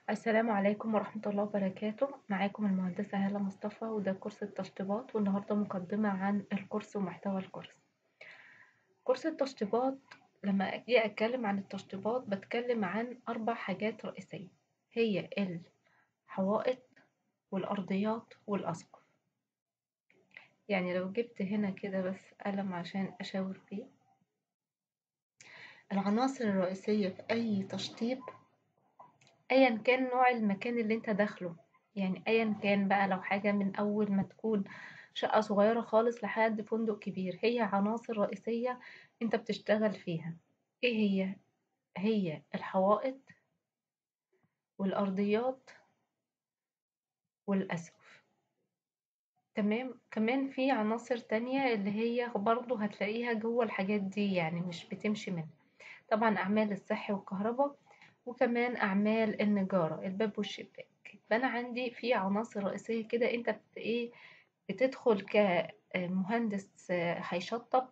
السلام عليكم ورحمة الله وبركاته معاكم المهندسة هالة مصطفى وده كورس التشطيبات والنهاردة مقدمة عن الكورس ومحتوى الكورس كورس التشطيبات لما أجي أتكلم عن التشطيبات بتكلم عن أربع حاجات رئيسية هي الحوائط والأرضيات والأسقف يعني لو جبت هنا كده بس قلم عشان أشاور فيه العناصر الرئيسية في أي تشطيب أيا كان نوع المكان اللي انت داخله يعني أيا كان بقى لو حاجة من أول ما تكون شقة صغيرة خالص لحد فندق كبير هي عناصر رئيسية انت بتشتغل فيها ايه هي؟ هي الحوائط والأرضيات والأسقف تمام كمان في عناصر تانية اللي هي برضو هتلاقيها جوه الحاجات دي يعني مش بتمشي منها طبعا أعمال الصحي والكهرباء وكمان أعمال النجارة الباب والشباك فأنا عندي في عناصر رئيسية كده أنت بت إيه بتدخل كمهندس هيشطب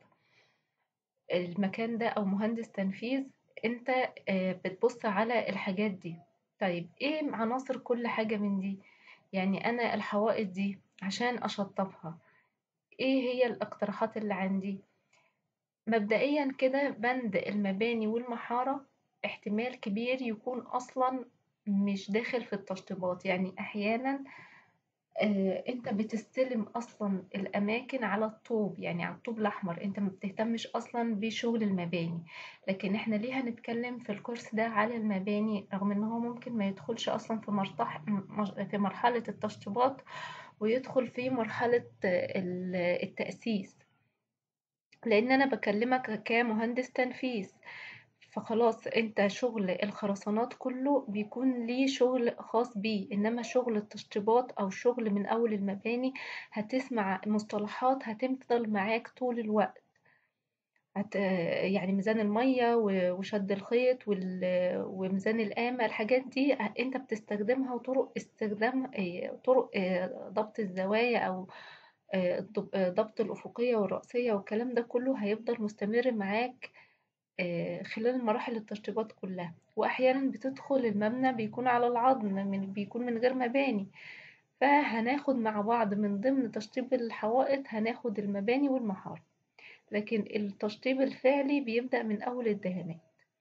المكان ده أو مهندس تنفيذ أنت بتبص على الحاجات دي طيب إيه عناصر كل حاجة من دي يعني أنا الحوائط دي عشان أشطبها إيه هي الاقتراحات اللي عندي مبدئيا كده بند المباني والمحارة احتمال كبير يكون أصلا مش داخل في التشطيبات يعني أحيانا آه انت بتستلم اصلا الاماكن على الطوب يعني على الطوب الاحمر انت ما بتهتمش اصلا بشغل المباني لكن احنا ليه هنتكلم في الكورس ده على المباني رغم ان هو ممكن ما يدخلش اصلا في مرتح في مرحلة التشطيبات ويدخل في مرحلة التأسيس لان انا بكلمك كمهندس تنفيذ فخلاص انت شغل الخرسانات كله بيكون ليه شغل خاص بيه انما شغل التشطيبات او شغل من اول المباني هتسمع مصطلحات هتفضل معاك طول الوقت هت يعني ميزان المية وشد الخيط وميزان القامة الحاجات دي انت بتستخدمها وطرق استخدام طرق ضبط الزوايا او ضبط الأفقية والرأسية والكلام ده كله هيفضل مستمر معاك خلال مراحل التشطيبات كلها وأحيانا بتدخل المبنى بيكون على العظم من بيكون من غير مباني فهناخد مع بعض من ضمن تشطيب الحوائط هناخد المباني والمحار لكن التشطيب الفعلي بيبدأ من أول الدهانات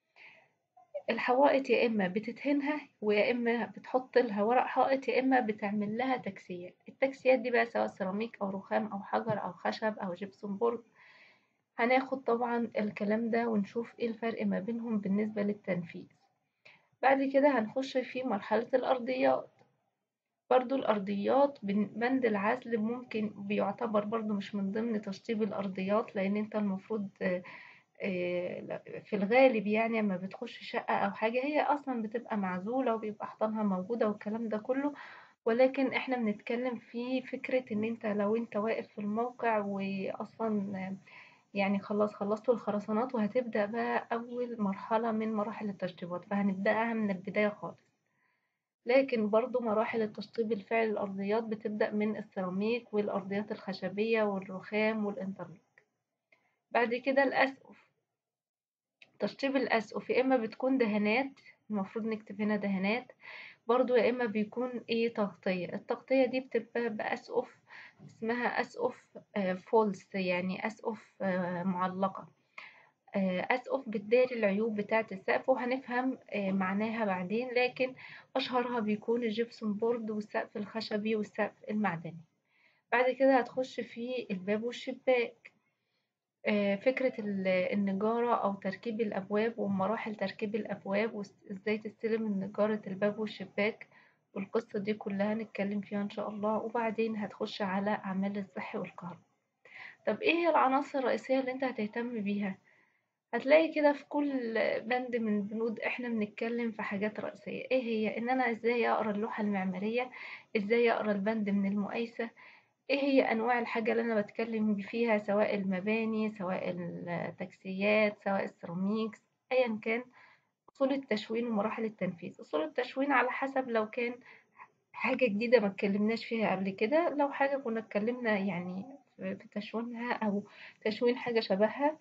الحوائط يا إما بتدهنها ويا إما بتحط لها ورق حائط يا إما بتعمل لها تكسيات التكسيات دي بقى سواء سيراميك أو رخام أو حجر أو خشب أو جبسون بورد هناخد طبعا الكلام ده ونشوف ايه الفرق ما بينهم بالنسبة للتنفيذ بعد كده هنخش في مرحلة الأرضيات برضو الأرضيات بند العزل ممكن بيعتبر برضو مش من ضمن تشطيب الأرضيات لأن انت المفروض في الغالب يعني لما بتخش شقة أو حاجة هي أصلا بتبقى معزولة وبيبقى حيطانها موجودة والكلام ده كله ولكن احنا بنتكلم في فكرة ان انت لو انت واقف في الموقع واصلا يعني خلاص خلصتوا الخرسانات وهتبدأ بقى أول مرحلة من مراحل التشطيبات فهنبدأها من البداية خالص لكن برضو مراحل التشطيب الفعلي للأرضيات بتبدأ من السيراميك والأرضيات الخشبية والرخام والإنترلوك بعد كده الأسقف تشطيب الأسقف يا إما بتكون دهانات المفروض نكتب هنا دهانات برضو يا إما بيكون إيه تغطية التغطية دي بتبقى بأسقف اسمها أسقف فولس يعني أسقف معلقة أسقف بتداري العيوب بتاعة السقف وهنفهم معناها بعدين لكن أشهرها بيكون الجبسون بورد والسقف الخشبي والسقف المعدني بعد كده هتخش في الباب والشباك فكرة النجارة أو تركيب الأبواب ومراحل تركيب الأبواب وإزاي تستلم نجارة الباب والشباك والقصة دي كلها هنتكلم فيها إن شاء الله وبعدين هتخش على أعمال الصحي والكهرباء طب إيه هي العناصر الرئيسية اللي أنت هتهتم بيها؟ هتلاقي كده في كل بند من البنود احنا بنتكلم في حاجات رئيسية ايه هي ان انا ازاي اقرا اللوحة المعمارية ازاي اقرا البند من المقايسة ايه هي انواع الحاجة اللي انا بتكلم فيها سواء المباني سواء التكسيات سواء السيراميكس ايا كان أصول التشوين ومراحل التنفيذ أصول التشوين على حسب لو كان حاجة جديدة ما اتكلمناش فيها قبل كده لو حاجة كنا اتكلمنا يعني في تشوينها أو تشوين حاجة شبهها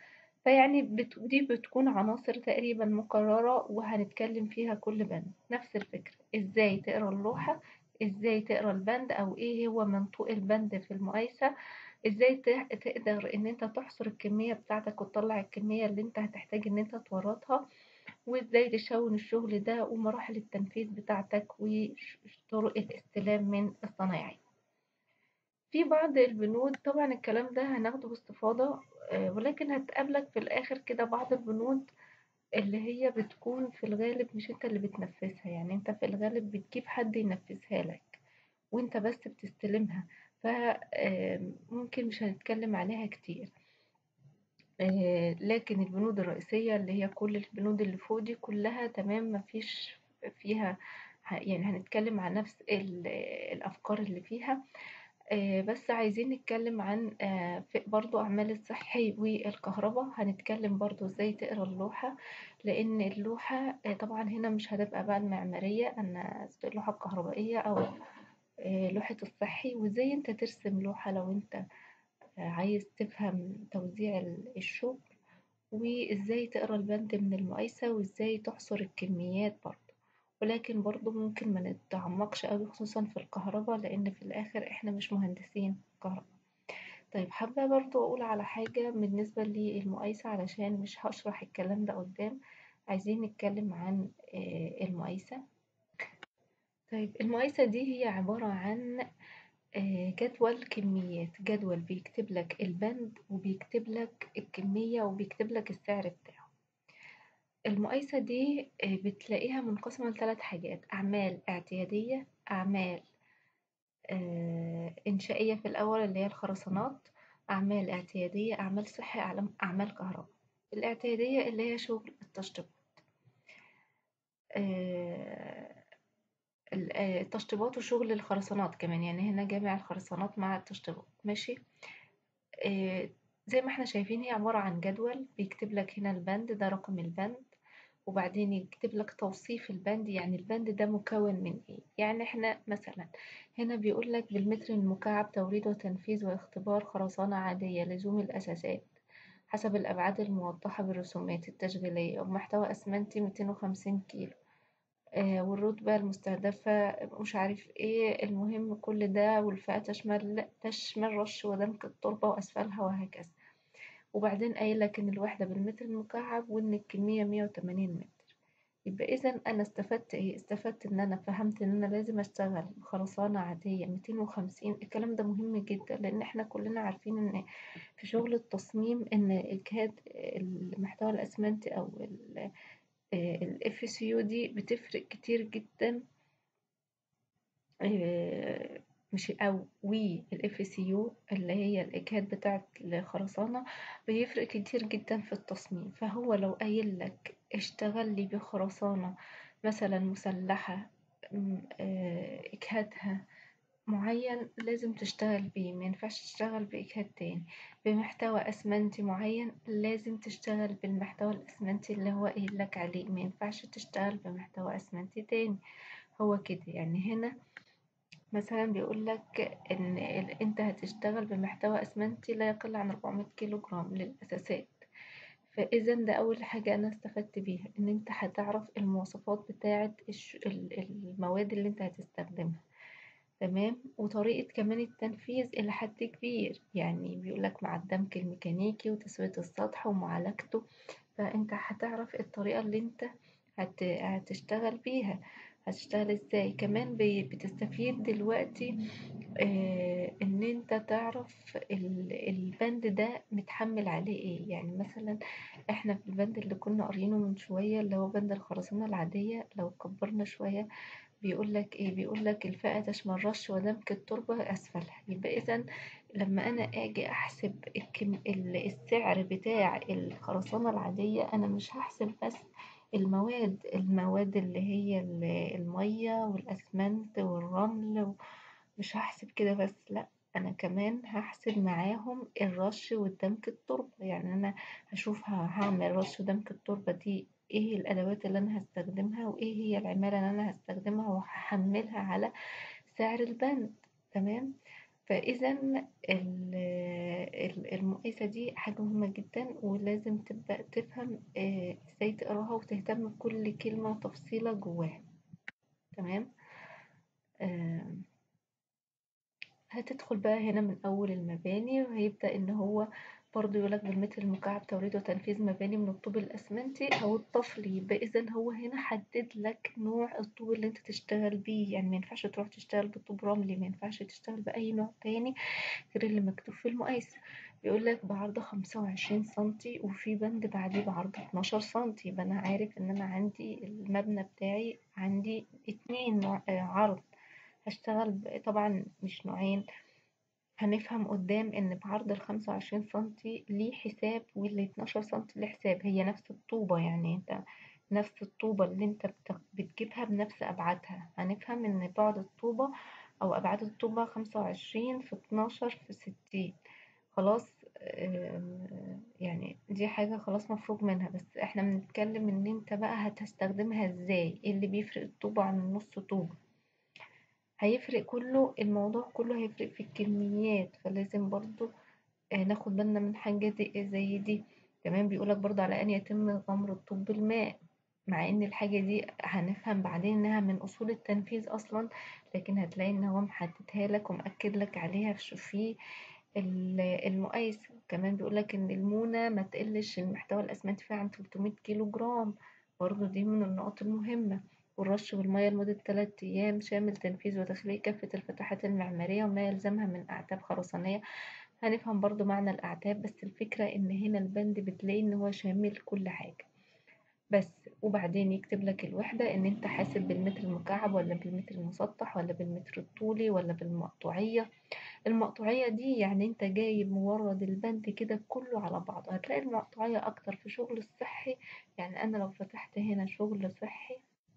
فيعني بت دي بتكون عناصر تقريبًا مكررة وهنتكلم فيها كل بند، نفس الفكرة، إزاي تقرا اللوحة، إزاي تقرا البند أو إيه هو منطوق البند في المقايسة، إزاي ت تقدر إن أنت تحصر الكمية بتاعتك وتطلّع الكمية اللي أنت هتحتاج إن أنت توردها، وإزاي تشوّن الشغل ده ومراحل التنفيذ بتاعتك وش طرق الاستلام من الصنايعية. في بعض البنود طبعًا الكلام ده هناخده باستفاضة آآ ولكن هتقابلك في الآخر كده بعض البنود اللي هي بتكون في الغالب مش أنت اللي بتنفذها، يعني أنت في الغالب بتجيب حد ينفذها لك وأنت بس بتستلمها، ف آآ ممكن مش هنتكلم عليها كتير. آآ لكن البنود الرئيسية اللي هي كل البنود اللي فوق دي كلها تمام ما فيش فيها ه يعني هنتكلم عن نفس ال الأفكار اللي فيها. آآ بس عايزين نتكلم عن آآ ف برضه أعمال الصحي والكهربا، هنتكلم برضه إزاي تقرا اللوحة، لإن اللوحة آآ طبعًا هنا مش هتبقى بقى المعمارية، أنا اللوحة الكهربائية أو آآ لوحة الصحي، وإزاي أنت ترسم لوحة لو أنت عايز تفهم توزيع ال الشغل، وإزاي تقرا البند من المقايسة، وإزاي تحصر الكميات برضه. ولكن برضه ممكن ما نتعمقش أوي خصوصًا في الكهربا لإن في الآخر إحنا مش مهندسين كهربا. طيب حابة برضه أقول على حاجة بالنسبة للمقايسة علشان مش هاشرح الكلام ده قدام، عايزين نتكلم عن آآ المقايسة. طيب المقايسة دي هي عبارة عن آآ جدول كميات، جدول بيكتب لك البند وبيكتب لك الكمية وبيكتب لك السعر بتاعه. المقايسة دي آآ بتلاقيها منقسمة لتلات حاجات، أعمال اعتيادية، أعمال آآ إنشائية في الأول اللي هي الخرسانات، أعمال اعتيادية، أعمال صحي، أعلام أعمال كهربا. الاعتيادية اللي هي شغل التشطيبات. آآ ال آآ التشطيبات وشغل الخرسانات كمان، يعني هنا جامع الخرسانات مع التشطيبات ماشي. آآ زي ما إحنا شايفين هي عبارة عن جدول بيكتب لك هنا البند ده رقم البند، وبعدين يكتب لك توصيف البند يعني البند ده مكون من إيه، يعني إحنا مثلًا هنا بيقول لك بالمتر المكعب توريد وتنفيذ واختبار خرسانة عادية لزوم الأساسات حسب الأبعاد الموضحة بالرسومات التشغيلية وبمحتوى أسمنتي 250 كيلو آه والرتبة المستهدفة مش عارف ايه المهم كل ده والفئة تشمل تشمل رش ودمك التربة وأسفلها وهكذا وبعدين قايل لك إن الوحدة بالمتر المكعب وإن الكمية 180 متر يبقى إذا أنا استفدت إيه؟ استفدت إن أنا فهمت إن أنا لازم أشتغل بخرسانة عادية 250 الكلام ده مهم جدا لأن إحنا كلنا عارفين إن في شغل التصميم إن إجهاد المحتوى الأسمنتي أو ال FCU دي بتفرق كتير جدا مش أو وي ال FCU اللي هي الإجهاد بتاعة الخرسانة بيفرق كتير جدا في التصميم فهو لو قايل لك اشتغل لي بخرسانة مثلا مسلحة إجهادها معين لازم تشتغل بيه مينفعش تشتغل بإجهاد تاني بمحتوى أسمنتي معين لازم تشتغل بالمحتوى الأسمنتي اللي هو قايلك عليه مينفعش تشتغل بمحتوى أسمنتي تاني هو كده يعني هنا مثلا بيقولك إن أنت هتشتغل بمحتوى أسمنتي لا يقل عن 400 كيلو جرام للأساسات فإذا ده أول حاجة أنا استفدت بيها إن أنت هتعرف المواصفات بتاعة المواد اللي أنت هتستخدمها تمام وطريقة كمان التنفيذ إلى حد كبير يعني بيقولك مع الدمج الميكانيكي وتسوية السطح ومعالجته فأنت هتعرف الطريقة اللي أنت هت... هتشتغل بيها هتشتغل ازاي كمان بتستفيد دلوقتي آه ان انت تعرف البند ده متحمل عليه ايه يعني مثلا احنا في البند اللي كنا قارينه من شوية اللي هو بند الخرسانة العادية لو كبرنا شوية بيقول لك ايه بيقول لك الفئة تشمل رش ودمك التربة أسفلها يبقى إذا لما أنا أجي أحسب الكم... السعر بتاع الخرسانة العادية أنا مش هحسب بس المواد المواد اللي هي المية والأسمنت والرمل مش هحسب كده بس لأ أنا كمان هحسب معاهم الرش والدمك التربة يعني أنا هشوف هعمل رش ودمك التربة دي ايه الأدوات اللي أنا هستخدمها وايه هي العمالة اللي أنا هستخدمها وهحملها على سعر البند تمام فإذا المقايسة دي حاجة مهمة جدا ولازم تبدأ تفهم ازاي تقراها وتهتم بكل كلمة وتفصيلة جواها تمام هتدخل بقى هنا من أول المباني وهيبدأ إن هو برضه يقولك بالمتر المكعب توريد وتنفيذ مباني من الطوب الأسمنتي أو الطفلي يبقى إذا هو هنا حدد لك نوع الطوب اللي انت تشتغل بيه يعني مينفعش تروح تشتغل بطوب رملي مينفعش تشتغل بأي نوع تاني غير اللي مكتوب في المقايسة بيقولك بعرض خمسة وعشرين سنتي وفي بند بعديه بعرض اتناشر سنتي يبقى أنا عارف إن أنا عندي المبنى بتاعي عندي اتنين عرض هشتغل طبعا مش نوعين هنفهم قدام إن بعرض الخمسة وعشرين سنتي ليه حساب واللي اتناشر سنتي ليه حساب هي نفس الطوبة يعني انت نفس الطوبة اللي انت بتجيبها بنفس أبعادها هنفهم إن بعد الطوبة أو أبعاد الطوبة خمسة وعشرين في اتناشر في ستين خلاص يعني دي حاجة خلاص مفروغ منها بس احنا بنتكلم ان انت بقى هتستخدمها ازاي ايه اللي بيفرق الطوبة عن النص طوبة هيفرق كله الموضوع كله هيفرق في الكميات فلازم برضو ناخد بالنا من حاجة دي زي دي كمان بيقولك برضو على أن يتم غمر الطوب بالماء مع ان الحاجة دي هنفهم بعدين انها من اصول التنفيذ اصلا لكن هتلاقي ان هو محددها لك ومأكد لك عليها في المقايسة كمان بيقولك ان المونة ما تقلش المحتوى الاسمنتي فيها عن 300 كيلو جرام برضو دي من النقط المهمة والرش بالمية لمدة تلات أيام شامل تنفيذ وتخليق كافة الفتحات المعمارية وما يلزمها من أعتاب خرسانية هنفهم برضو معنى الأعتاب بس الفكرة إن هنا البند بتلاقي إن هو شامل كل حاجة بس وبعدين يكتب لك الوحدة إن أنت حاسب بالمتر المكعب ولا بالمتر المسطح ولا بالمتر الطولي ولا بالمقطوعية المقطوعية دي يعني أنت جايب مورد البند كده كله على بعضه هتلاقي المقطوعية أكتر في شغل الصحي يعني أنا لو فتحت هنا شغل صحي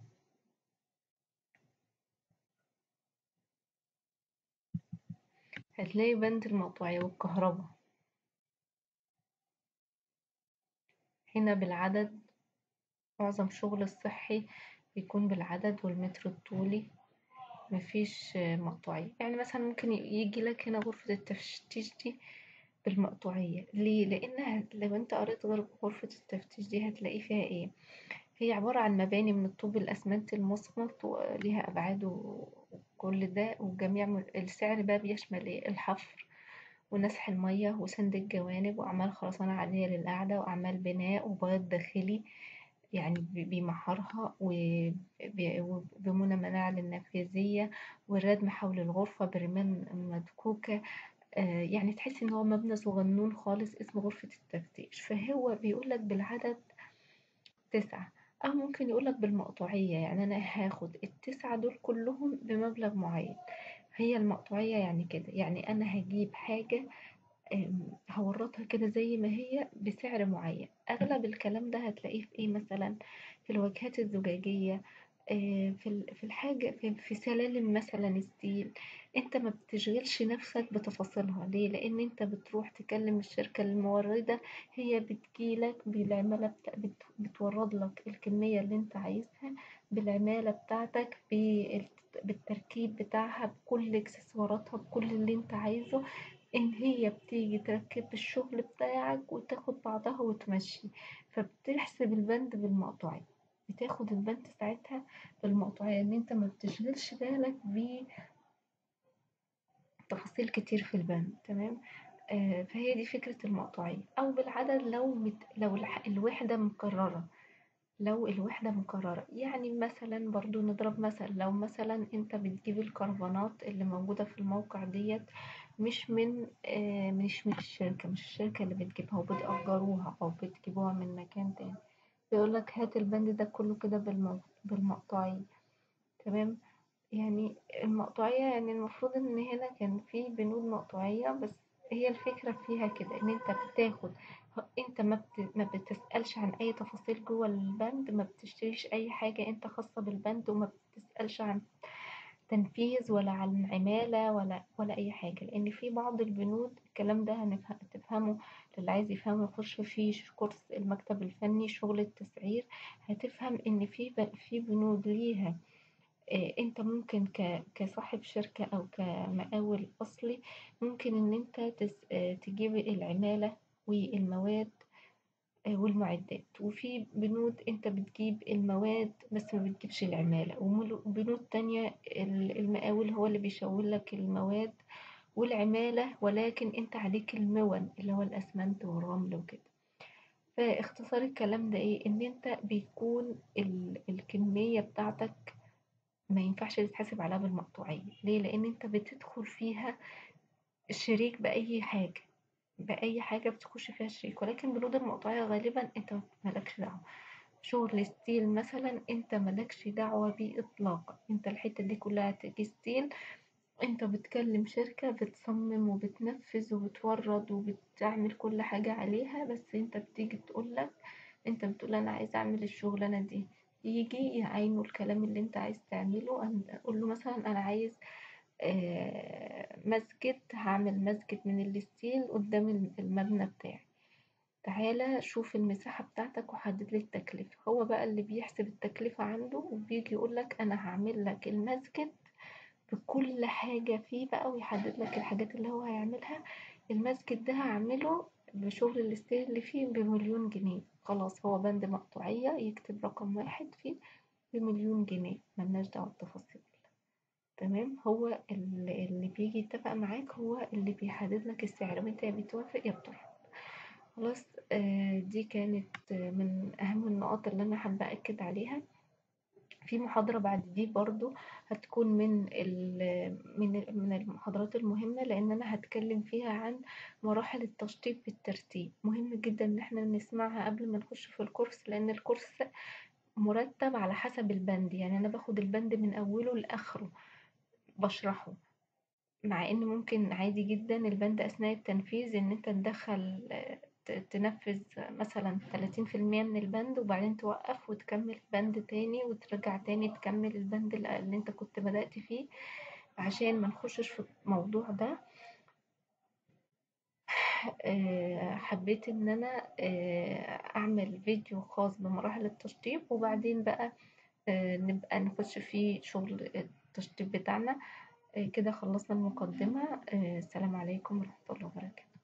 هتلاقي بند المقطوعية والكهرباء هنا بالعدد معظم شغل الصحي بيكون بالعدد والمتر الطولي مفيش مقطوعية يعني مثلا ممكن يجي لك هنا غرفة التفتيش دي بالمقطوعية ليه؟ لأنها لو انت قريت غرفة التفتيش دي هتلاقي فيها ايه هي عبارة عن مباني من الطوب الأسمنت المصمت ليها أبعاد وكل ده وجميع السعر بقى بيشمل ايه الحفر ونسح المية وسند الجوانب وأعمال خرسانة عادية للقعدة وأعمال بناء وبياض داخلي يعني بيمحرها وبمنى مناعل النفاذية والردم حول الغرفة برمال مدكوكة يعني تحس ان هو مبنى صغنون خالص اسمه غرفة التفتيش فهو بيقولك بالعدد تسعة أو ممكن يقولك بالمقطوعية يعني أنا هاخد التسعة دول كلهم بمبلغ معين هي المقطوعية يعني كده يعني أنا هجيب حاجة هورطها كده زي ما هي بسعر معين أغلب الكلام ده هتلاقيه في إيه مثلا في الواجهات الزجاجية في في الحاجة في, في سلالم مثلا ستيل انت ما بتشغلش نفسك بتفاصيلها ليه لان انت بتروح تكلم الشركة الموردة هي بتجيلك بالعمالة بت... بتورد لك الكمية اللي انت عايزها بالعمالة بتاعتك بالتركيب بتاعها بكل اكسسواراتها بكل اللي انت عايزه ان هي بتيجي تركب الشغل بتاعك وتاخد بعضها وتمشي فبتحسب البند بالمقطوعية بتاخد البند ساعتها بالمقطوعية ان انت ما بتشغلش بالك بتفاصيل كتير في البند تمام آه فهي دي فكرة المقطوعية او بالعدد لو مت... لو الوحدة مكررة لو الوحدة مكررة يعني مثلا برضو نضرب مثل لو مثلا انت بتجيب الكرفانات اللي موجودة في الموقع ديت مش من آه مش من الشركة مش الشركة اللي بتجيبها وبتأجروها أو بتجيبوها من مكان تاني بيقولك هات البند ده كله كده بالمقطوعية تمام يعني المقطوعية يعني المفروض ان هنا كان في بنود مقطوعية بس هي الفكرة فيها كده ان انت بتاخد انت ما, بت... ما بتسألش عن اي تفاصيل جوه البند ما بتشتريش اي حاجة انت خاصة بالبند وما بتسألش عن تنفيذ ولا عن عمالة ولا ولا أي حاجة لأن في بعض البنود الكلام ده هتفهمه اللي عايز يفهمه يخش في كورس المكتب الفني شغل التسعير هتفهم إن في في بنود ليها آه، انت ممكن كصاحب شركة او كمقاول اصلي ممكن ان انت آه، تجيب العمالة والمواد آه، والمعدات وفي بنود انت بتجيب المواد بس ما بتجيبش العمالة وبنود تانية المقاول هو اللي بيشغل لك المواد والعمالة ولكن انت عليك المون اللي هو الاسمنت والرمل وكده فاختصار الكلام ده ايه ان انت بيكون الكمية بتاعتك ما ينفعش تتحسب عليها بالمقطوعية ليه لان انت بتدخل فيها شريك بأي حاجة بأي حاجة بتخش فيها شريك ولكن بنود المقطوعية غالبا انت مالكش دعوة شغل ستيل مثلا انت مالكش دعوة بيه اطلاقا انت الحتة دي كلها تجي ستيل انت بتكلم شركة بتصمم وبتنفذ وبتورد وبتعمل كل حاجة عليها بس انت بتيجي تقولك انت بتقول انا عايز اعمل الشغلانة دي يجي يعينوا الكلام اللي انت عايز تعمله اقول له مثلا انا عايز آه، مسجد هعمل مسجد من الستيل قدام المبنى بتاعي تعالى شوف المساحة بتاعتك وحدد لي التكلفة هو بقى اللي بيحسب التكلفة عنده وبيجي يقولك أنا هعمل لك المسجد بكل حاجة فيه بقى ويحدد لك الحاجات اللي هو هيعملها المسجد ده هعمله بشغل الستيل اللي فيه بمليون جنيه خلاص هو بند مقطوعية يكتب رقم واحد فيه بمليون جنيه ملناش دعوة بالتفاصيل تمام هو اللي بيجي يتفق معاك هو اللي بيحدد لك السعر وانت يا بتوافق يا بترفض خلاص آه دي كانت من اهم النقاط اللي انا حابة اكد عليها في محاضرة بعد دي برضو هتكون من من من المحاضرات المهمة لأن أنا هتكلم فيها عن مراحل التشطيب بالترتيب مهم جدا إن احنا نسمعها قبل ما نخش في الكورس لأن الكورس مرتب على حسب البند يعني أنا باخد البند من أوله لآخره بشرحه مع إن ممكن عادي جدا البند أثناء التنفيذ إن أنت تدخل تنفذ مثلا تلاتين في المية من البند وبعدين توقف وتكمل بند تاني وترجع تاني تكمل البند اللي انت كنت بدأت فيه عشان ما نخشش في الموضوع ده آه، حبيت ان انا آه، اعمل فيديو خاص بمراحل التشطيب وبعدين بقى آه، نبقى نخش في شغل التشطيب بتاعنا كده خلصنا المقدمة السلام عليكم ورحمة الله وبركاته